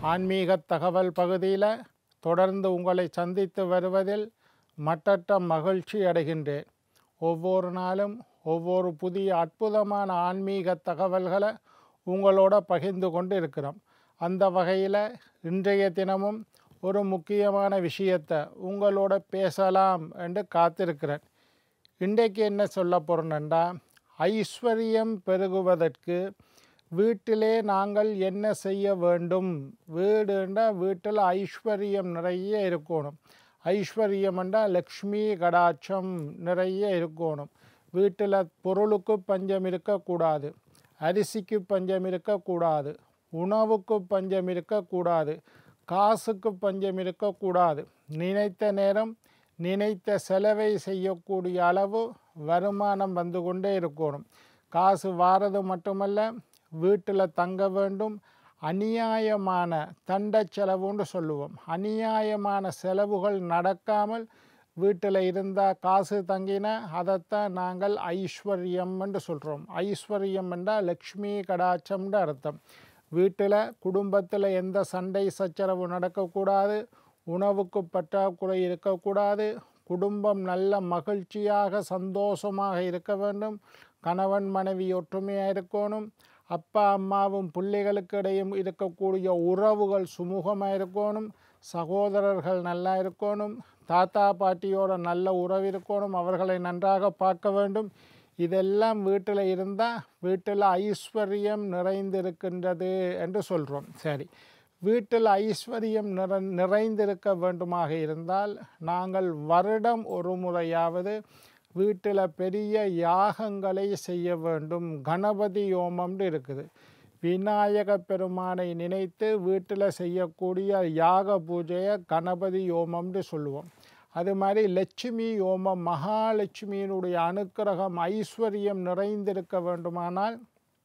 ஆன்மீக தகவல் பகுதியில் தொடர்ந்து உங்களை சந்தித்து வருவதில் மட்டற்ற மகிழ்ச்சி அடைகின்றேன் ஒவ்வொரு நாளும் ஒவ்வொரு புதிய அற்புதமான ஆன்மீக தகவல்களை உங்களோட பகிர்ந்து கொண்டு இருக்கிறோம் அந்த வகையில் இன்றைய தினமும் ஒரு முக்கியமான விஷயத்தை உங்களோட பேசலாம் என்று காத்திருக்கிறேன் இன்றைக்கு என்ன சொல்ல போகிறேன்டா ஐஸ்வர்யம் பெருகுவதற்கு வீட்டிலே நாங்கள் என்ன செய்ய வேண்டும் வீடுண்டா வீட்டில் ஐஸ்வர்யம் நிறைய இருக்கணும் ஐஸ்வர்யம்ண்டா லக்ஷ்மி கடாட்சம் நிறைய இருக்கணும் வீட்டில் பொருளுக்கு பஞ்சம் இருக்கக்கூடாது அரிசிக்கு பஞ்சம் இருக்கக்கூடாது உணவுக்கு பஞ்சம் இருக்கக்கூடாது காசுக்கு பஞ்சம் இருக்கக்கூடாது நினைத்த நேரம் நினைத்த செலவை செய்யக்கூடிய அளவு வருமானம் வந்து கொண்டே இருக்கணும் காசு வாரது மட்டுமல்ல வீட்டில் தங்க வேண்டும் அநியாயமான தண்ட செலவுன்னு சொல்லுவோம் அநியாயமான செலவுகள் நடக்காமல் வீட்டில் இருந்தால் காசு தங்கினா அதைத்தான் நாங்கள் ஐஸ்வர்யம் என்று சொல்கிறோம் ஐஸ்வர்யம் என்றால் லக்ஷ்மி கடாட்சம்னு அர்த்தம் வீட்டில் குடும்பத்தில் எந்த சண்டை சச்சரவு நடக்கக்கூடாது உணவுக்கு பற்றாக்குறை இருக்கக்கூடாது குடும்பம் நல்ல மகிழ்ச்சியாக சந்தோஷமாக இருக்க வேண்டும் கணவன் மனைவி ஒற்றுமையாக இருக்கணும் அப்பா அம்மாவும் பிள்ளைகளுக்கு இடையும் இருக்கக்கூடிய உறவுகள் சுமூகமாக இருக்கணும் சகோதரர்கள் நல்லா இருக்கணும் தாத்தா பாட்டியோட நல்ல உறவு இருக்கணும் அவர்களை நன்றாக பார்க்க வேண்டும் இதெல்லாம் வீட்டில் இருந்தால் வீட்டில் ஐஸ்வர்யம் நிறைந்திருக்கின்றது என்று சொல்கிறோம் சரி வீட்டில் ஐஸ்வர்யம் நிற நிறைந்திருக்க வேண்டுமாக இருந்தால் நாங்கள் வருடம் ஒரு முறையாவது வீட்டில் பெரிய யாகங்களை செய்ய வேண்டும் கணபதி யோமம்னு இருக்குது விநாயக பெருமானை நினைத்து வீட்டில் செய்யக்கூடிய யாக பூஜையை கணபதி யோமம்னு சொல்லுவோம் அது மாதிரி லட்சுமி யோமம் மகாலட்சுமியினுடைய அனுக்கிரகம் ஐஸ்வர்யம் நிறைந்திருக்க வேண்டுமானால்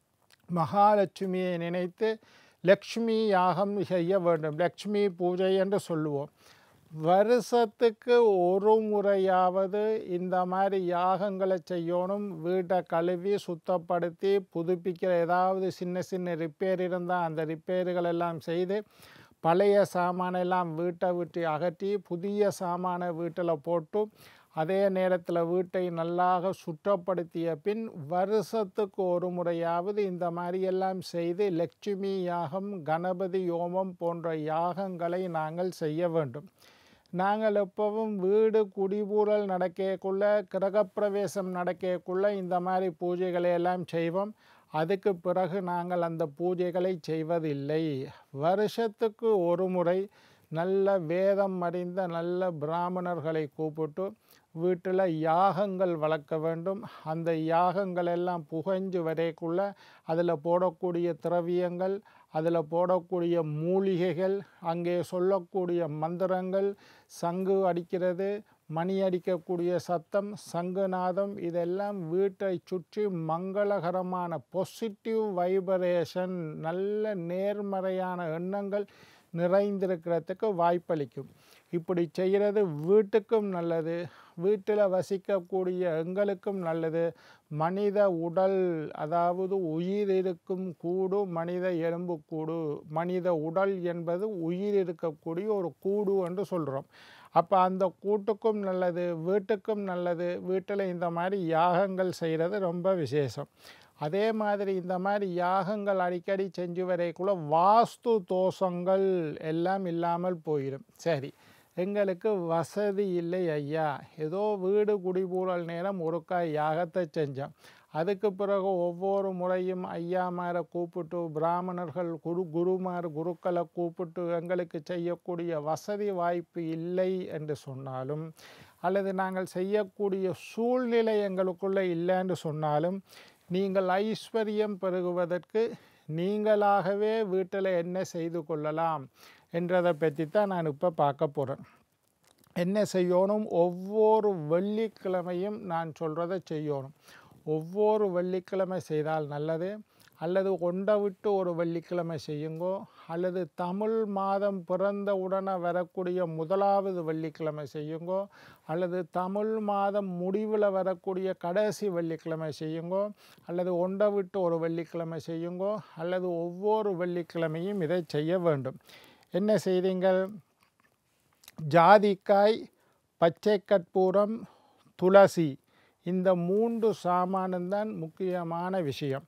மகாலட்சுமியை நினைத்து லக்ஷ்மி யாகம் செய்ய வேண்டும் லக்ஷ்மி பூஜை என்று சொல்லுவோம் வருஷத்துக்கு ஒரு முறையாவது இந்த மாதிரி யாகங்களை செய்யணும் வீட்டை கழுவி சுத்தப்படுத்தி புதுப்பிக்கிற ஏதாவது சின்ன சின்ன ரிப்பேர் இருந்தால் அந்த ரிப்பேர்கள் எல்லாம் செய்து பழைய சாமானெல்லாம் வீட்டை விட்டு அகற்றி புதிய சாமானை வீட்டில் போட்டு அதே நேரத்தில் வீட்டை நல்லாக சுத்தப்படுத்திய பின் வருஷத்துக்கு ஒரு முறையாவது இந்த மாதிரியெல்லாம் செய்து லட்சுமி யாகம் கணபதி யோமம் போன்ற யாகங்களை நாங்கள் செய்ய வேண்டும் நாங்கள் எப்பவும் வீடு குடிபூரல் நடக்கக்குள்ள கிரகப்பிரவேசம் நடக்கக்குள்ள இந்த மாதிரி பூஜைகளை எல்லாம் செய்வோம் அதுக்கு பிறகு நாங்கள் அந்த பூஜைகளை செய்வதில்லை வருஷத்துக்கு ஒரு முறை நல்ல வேதம் அறிந்த நல்ல பிராமணர்களை கூப்பிட்டு வீட்டில் யாகங்கள் வளர்க்க வேண்டும் அந்த யாகங்கள் எல்லாம் புகஞ்சு வரைக்குள்ள அதில் போடக்கூடிய திரவியங்கள் அதில் போடக்கூடிய மூலிகைகள் அங்கே சொல்லக்கூடிய மந்திரங்கள் சங்கு அடிக்கிறது மணி அடிக்கக்கூடிய சத்தம் சங்குநாதம் இதெல்லாம் வீட்டை சுற்றி மங்களகரமான பொசிட்டிவ் வைப்ரேஷன் நல்ல நேர்மறையான எண்ணங்கள் நிறைந்திருக்கிறதுக்கு வாய்ப்பளிக்கும் இப்படி செய்கிறது வீட்டுக்கும் நல்லது வீட்டில் வசிக்கக்கூடிய எங்களுக்கும் நல்லது மனித உடல் அதாவது உயிர் இருக்கும் கூடு மனித எலும்பு கூடு மனித உடல் என்பது உயிர் இருக்கக்கூடிய ஒரு கூடு என்று சொல்கிறோம் அப்போ அந்த கூட்டுக்கும் நல்லது வீட்டுக்கும் நல்லது வீட்டில் இந்த மாதிரி யாகங்கள் செய்கிறது ரொம்ப விசேஷம் அதே மாதிரி இந்த மாதிரி யாகங்கள் அடிக்கடி செஞ்சு வரைக்குள்ள வாஸ்து தோஷங்கள் எல்லாம் இல்லாமல் போயிடும் சரி எங்களுக்கு வசதி இல்லை ஐயா ஏதோ வீடு குடிபூரல் நேரம் ஒருக்கா யாகத்தை செஞ்சோம் அதுக்கு பிறகு ஒவ்வொரு முறையும் ஐயாமாரை கூப்பிட்டு பிராமணர்கள் குரு குருமார் குருக்களை கூப்பிட்டு எங்களுக்கு செய்யக்கூடிய வசதி வாய்ப்பு இல்லை என்று சொன்னாலும் அல்லது நாங்கள் செய்யக்கூடிய சூழ்நிலை எங்களுக்குள்ளே இல்லைன்னு சொன்னாலும் நீங்கள் ஐஸ்வர்யம் பெருகுவதற்கு நீங்களாகவே வீட்டில் என்ன செய்து கொள்ளலாம் என்றதை பற்றி தான் நான் இப்போ பார்க்க போகிறேன் என்ன செய்யணும் ஒவ்வொரு வெள்ளிக்கிழமையும் நான் சொல்கிறத செய்யணும் ஒவ்வொரு வெள்ளிக்கிழமை செய்தால் நல்லது அல்லது ஒன்றை விட்டு ஒரு வெள்ளிக்கிழமை செய்யுங்கோ அல்லது தமிழ் மாதம் பிறந்த உடனே வரக்கூடிய முதலாவது வெள்ளிக்கிழமை செய்யுங்கோ அல்லது தமிழ் மாதம் முடிவில் வரக்கூடிய கடைசி வெள்ளிக்கிழமை செய்யுங்கோ அல்லது ஒன்றை விட்டு ஒரு வெள்ளிக்கிழமை செய்யுங்கோ அல்லது ஒவ்வொரு வெள்ளிக்கிழமையும் இதை செய்ய வேண்டும் என்ன செய்தீங்கள் ஜாதிக்காய் பச்சை கற்பூரம் துளசி இந்த மூன்று சாமானும் தான் முக்கியமான விஷயம்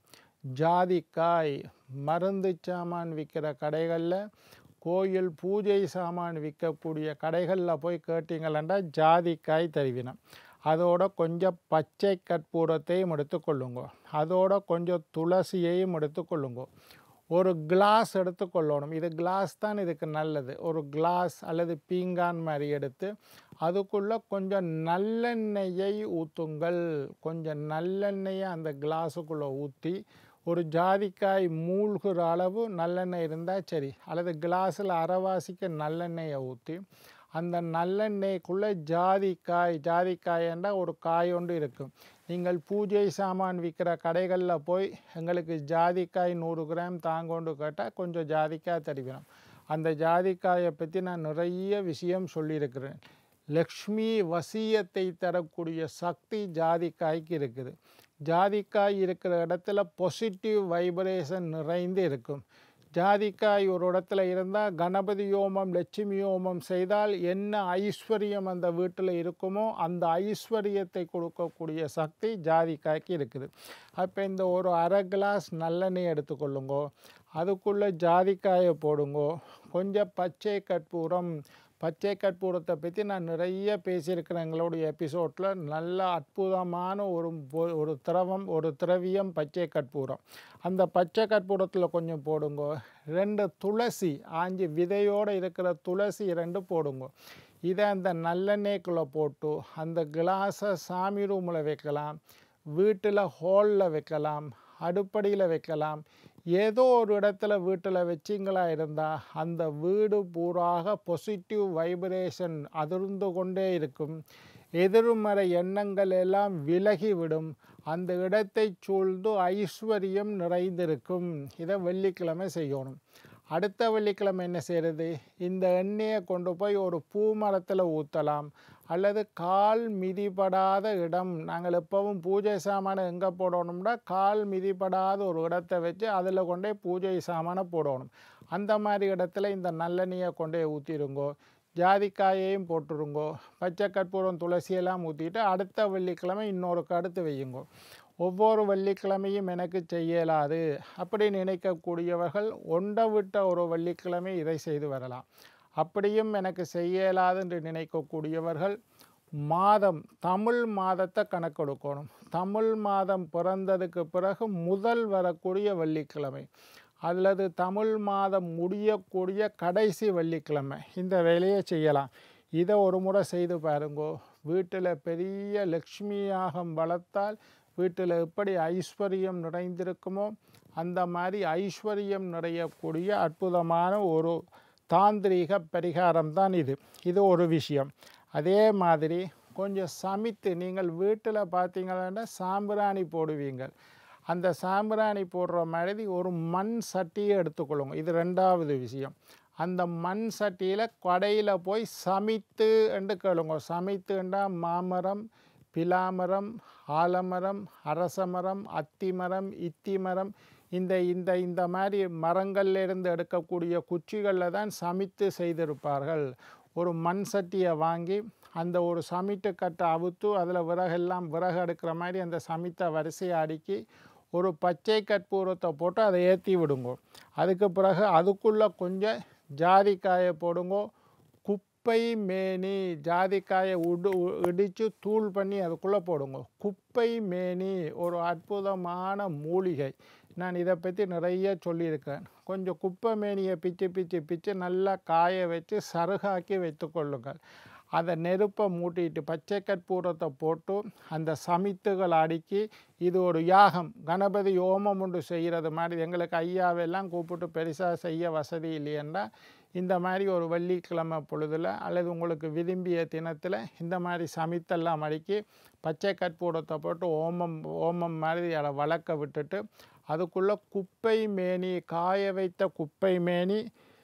ஜாதிக்காய் மருந்து சாமான் விற்கிற கடைகளில் கோயில் பூஜை சாமான் விற்கக்கூடிய கடைகளில் போய் கேட்டீங்களா ஜாதிக்காய் தருவினம் அதோட கொஞ்சம் பச்சை கற்பூரத்தையும் எடுத்துக்கொள்ளுங்க அதோட கொஞ்சம் துளசியையும் எடுத்துக்கொள்ளுங்க ஒரு கிளாஸ் எடுத்துக்கொள்ளணும் இது கிளாஸ் தான் இதுக்கு நல்லது ஒரு கிளாஸ் அல்லது பீங்கான் மாதிரி எடுத்து அதுக்குள்ளே கொஞ்சம் நல்லெண்ணெயை ஊற்றுங்கள் கொஞ்சம் நல்லெண்ணெயை அந்த கிளாஸுக்குள்ளே ஊற்றி ஒரு ஜாதிக்காய் மூழ்கிற அளவு நல்லெண்ணெய் இருந்தால் சரி அல்லது கிளாஸில் அரைவாசிக்கு நல்லெண்ணெயை ஊற்றி அந்த நல்லெண்ணெய்க்குள்ளே ஜாதிக்காய் ஜாதிக்காயண்டா ஒரு காய் ஒன்று இருக்கும் நீங்கள் பூஜை சாமான் விற்கிற கடைகளில் போய் எங்களுக்கு ஜாதிக்காய் நூறு கிராம் தாங்கொண்டு கேட்டால் கொஞ்சம் ஜாதிக்காய் தருவினோம் அந்த ஜாதிக்காயை பற்றி நான் நிறைய விஷயம் சொல்லியிருக்கிறேன் லக்ஷ்மி வசியத்தை தரக்கூடிய சக்தி ஜாதிக்காய்க்கு இருக்குது ஜாதிக்காய் இருக்கிற இடத்துல பொசிட்டிவ் வைப்ரேஷன் நிறைந்து இருக்கும் ஜாதிக்காய் ஒரு இடத்துல இருந்தால் கணபதி யோமம் லட்சுமி யோமம் செய்தால் என்ன ஐஸ்வர்யம் அந்த வீட்டில் இருக்குமோ அந்த ஐஸ்வர்யத்தை கொடுக்கக்கூடிய சக்தி ஜாதிக்காய்க்கு இருக்குது அப்போ இந்த ஒரு அரை கிளாஸ் நல்லெண்ணெய் எடுத்துக்கொள்ளுங்கோ அதுக்குள்ளே ஜாதிக்காயை போடுங்கோ கொஞ்சம் பச்சை கற்பூரம் பச்சை கற்பூரத்தை பற்றி நான் நிறைய பேசியிருக்கிறேன் எங்களுடைய எபிசோடில் நல்ல அற்புதமான ஒரு பொ- ஒரு திரவம் ஒரு திரவியம் பச்சை கற்பூரம் அந்த பச்சை கற்பூரத்தில் கொஞ்சம் போடுங்க ரெண்டு துளசி ஆஞ்சி விதையோடு இருக்கிற துளசி ரெண்டு போடுங்க இதை அந்த நல்லெண்ணெய்க்குள்ளே போட்டு அந்த கிளாஸை சாமி ரூமில் வைக்கலாம் வீட்டில் ஹாலில் வைக்கலாம் அடுப்படியில் வைக்கலாம் ஏதோ ஒரு இடத்துல வீட்டில் வச்சிங்களா இருந்தால் அந்த வீடு பூராக பொசிட்டிவ் வைப்ரேஷன் அதிர்ந்து கொண்டே இருக்கும் எதிர்மறை எண்ணங்கள் எல்லாம் விலகிவிடும் அந்த இடத்தை சூழ்ந்து ஐஸ்வர்யம் நிறைந்திருக்கும் இதை வெள்ளிக்கிழமை செய்யணும் அடுத்த வெள்ளிக்கிழமை என்ன செய்கிறது இந்த எண்ணெயை கொண்டு போய் ஒரு பூ மரத்தில் ஊற்றலாம் அல்லது கால் மிதிப்படாத இடம் நாங்கள் எப்பவும் பூஜை சாமானை எங்கே போடணும்னா கால் மிதிப்படாத ஒரு இடத்த வச்சு அதில் கொண்டே பூஜை சாமானை போடணும் அந்த மாதிரி இடத்துல இந்த நல்லெண்ணெயை கொண்டே ஊற்றிருங்கோ ஜாதிக்காயையும் போட்டுருங்கோ பச்சை கற்பூரம் துளசியெல்லாம் ஊற்றிட்டு அடுத்த வெள்ளிக்கிழமை இன்னொருக்கு அடுத்து வையுங்கோ ஒவ்வொரு வெள்ளிக்கிழமையும் எனக்கு செய்யலாது அப்படி நினைக்கக்கூடியவர்கள் ஒன்றை விட்ட ஒரு வெள்ளிக்கிழமை இதை செய்து வரலாம் அப்படியும் எனக்கு செய்யலாது என்று நினைக்கக்கூடியவர்கள் மாதம் தமிழ் மாதத்தை கணக்கெடுக்கணும் தமிழ் மாதம் பிறந்ததுக்கு பிறகு முதல் வரக்கூடிய வெள்ளிக்கிழமை அல்லது தமிழ் மாதம் முடியக்கூடிய கடைசி வெள்ளிக்கிழமை இந்த வேலையை செய்யலாம் இதை ஒரு முறை செய்து பாருங்கோ வீட்டில் பெரிய லக்ஷ்மியாகம் வளர்த்தால் வீட்டில் எப்படி ஐஸ்வர்யம் நிறைந்திருக்குமோ அந்த மாதிரி ஐஸ்வர்யம் நிறையக்கூடிய அற்புதமான ஒரு தாந்திரீக பரிகாரம் தான் இது இது ஒரு விஷயம் அதே மாதிரி கொஞ்சம் சமைத்து நீங்கள் வீட்டில் பார்த்தீங்கன்னா சாம்பிராணி போடுவீங்க அந்த சாம்பிராணி போடுற மாதிரி ஒரு மண் சட்டியை எடுத்துக்கொள்ளுங்க இது ரெண்டாவது விஷயம் அந்த மண் சட்டியில் கடையில் போய் சமைத்து என்று கேளுங்க சமைத்துண்டா மாமரம் பிலாமரம் ஆலமரம் அரசமரம் அத்திமரம் இத்திமரம் இந்த இந்த இந்த மாதிரி மரங்கள்ல இருந்து எடுக்கக்கூடிய குச்சிகளில் தான் சமைத்து செய்திருப்பார்கள் ஒரு மண் சட்டியை வாங்கி அந்த ஒரு சமிட்டு கட்டை அவுத்து அதில் விறகெல்லாம் விறகு அடுக்கிற மாதிரி அந்த சமித்தை வரிசையை அடுக்கி ஒரு பச்சை கற்பூரத்தை போட்டு அதை ஏற்றி விடுங்கோ அதுக்கு பிறகு அதுக்குள்ளே கொஞ்சம் ஜாதிக்காயை போடுங்கோ குப்பை மேனி ஜாதிக்காயை உடு இடித்து தூள் பண்ணி அதுக்குள்ளே போடுங்க குப்பை மேனி ஒரு அற்புதமான மூலிகை நான் இதை பற்றி நிறைய சொல்லியிருக்கேன் கொஞ்சம் குப்பை மேனியை பிச்சு பிச்சு பிச்சு நல்லா காய வச்சு சருகாக்கி வைத்துக்கொள்ளுங்கள் அதை நெருப்பை மூட்டிட்டு பச்சை கற்பூரத்தை போட்டு அந்த சமித்துகள் அடுக்கி இது ஒரு யாகம் கணபதி ஹோமம் ஒன்று செய்கிறது மாதிரி எங்களுக்கு ஐயாவெல்லாம் கூப்பிட்டு பெருசாக செய்ய வசதி இல்லையென்றா இந்த மாதிரி ஒரு வெள்ளிக்கிழமை பொழுதில் அல்லது உங்களுக்கு விரும்பிய தினத்தில் இந்த மாதிரி சமித்தெல்லாம் அடுக்கி பச்சை கற்பூரத்தை போட்டு ஓமம் ஓமம் மாதிரி அதை வளர்க்க விட்டுட்டு அதுக்குள்ளே குப்பை மேனி காய வைத்த குப்பை மேனி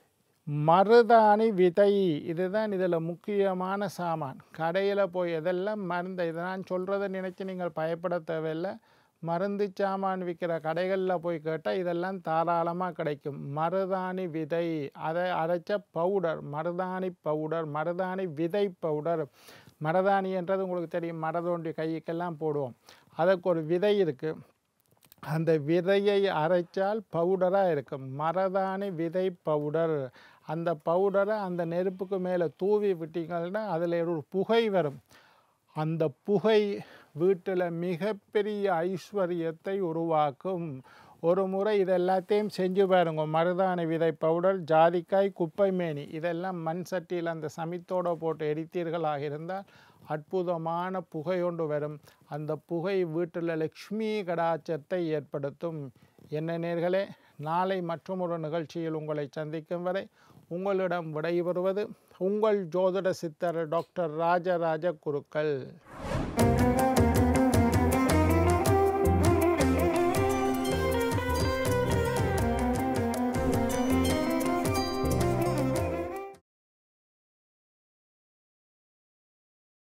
மருதாணி விதை இதுதான் இதில் முக்கியமான சாமான் கடையில் போய் எதெல்லாம் மருந்து இதை நான் சொல்கிறத நினைச்சு நீங்கள் பயப்பட தேவையில்லை மருந்து சாமான் விற்கிற கடைகளில் போய் கேட்டால் இதெல்லாம் தாராளமாக கிடைக்கும் மருதாணி விதை அதை அரைச்ச பவுடர் மருதாணி பவுடர் மருதாணி விதை பவுடர் மருதாணி என்றது உங்களுக்கு தெரியும் மரதோண்டி கைக்கெல்லாம் போடுவோம் அதுக்கு ஒரு விதை இருக்குது அந்த விதையை அரைச்சால் பவுடராக இருக்கும் மரதாணி விதை பவுடர் அந்த பவுடரை அந்த நெருப்புக்கு மேலே தூவி விட்டீங்கன்னா அதில் ஒரு புகை வரும் அந்த புகை வீட்டில் மிகப்பெரிய ஐஸ்வர்யத்தை உருவாக்கும் ஒரு முறை இது எல்லாத்தையும் செஞ்சு பாருங்க மருதாணி விதை பவுடர் ஜாதிக்காய் குப்பை மேனி இதெல்லாம் மண் சட்டியில் அந்த சமித்தோடு போட்டு எரித்தீர்களாக இருந்தால் அற்புதமான புகை ஒன்று வரும் அந்த புகை வீட்டில் லக்ஷ்மி கடாச்சத்தை ஏற்படுத்தும் என்ன நேர்களே நாளை மற்றொரு நிகழ்ச்சியில் உங்களை சந்திக்கும் வரை உங்களிடம் விடைபெறுவது உங்கள் ஜோதிட சித்தர் டாக்டர் ராஜராஜ குருக்கள்